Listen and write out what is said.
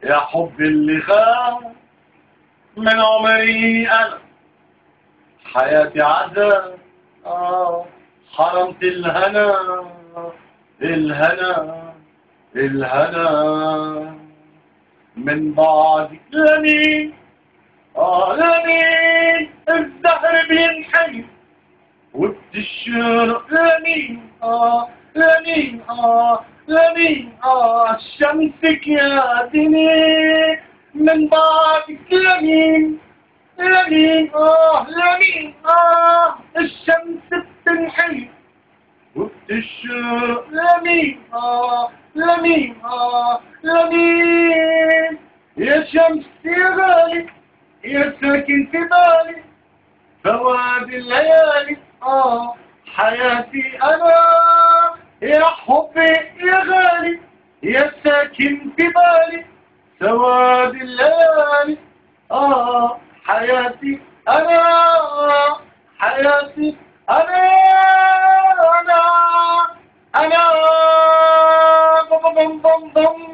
يا حب اللي خاف من عمري أنا حياتي عذاب آه حرمت الهنا الهنا الهنا من بعدك لمين آه لمين الزهر بينحني وبتشرق لمين آه لمين آه لمين آه شمسك يا دنيا من بعدك لمين لمين آه لمين آه الشمس بتنحني وبتشرق لمين آه لمين آه لمين يا شمس يا غالي يا ساكن في بالي فواد الليالي آه حياتي أنا يا حبي يا غالي يا ساكن في بالي سواد الليالي آه حياتي أنا حياتي أنا أنا أنا بم بم بم بم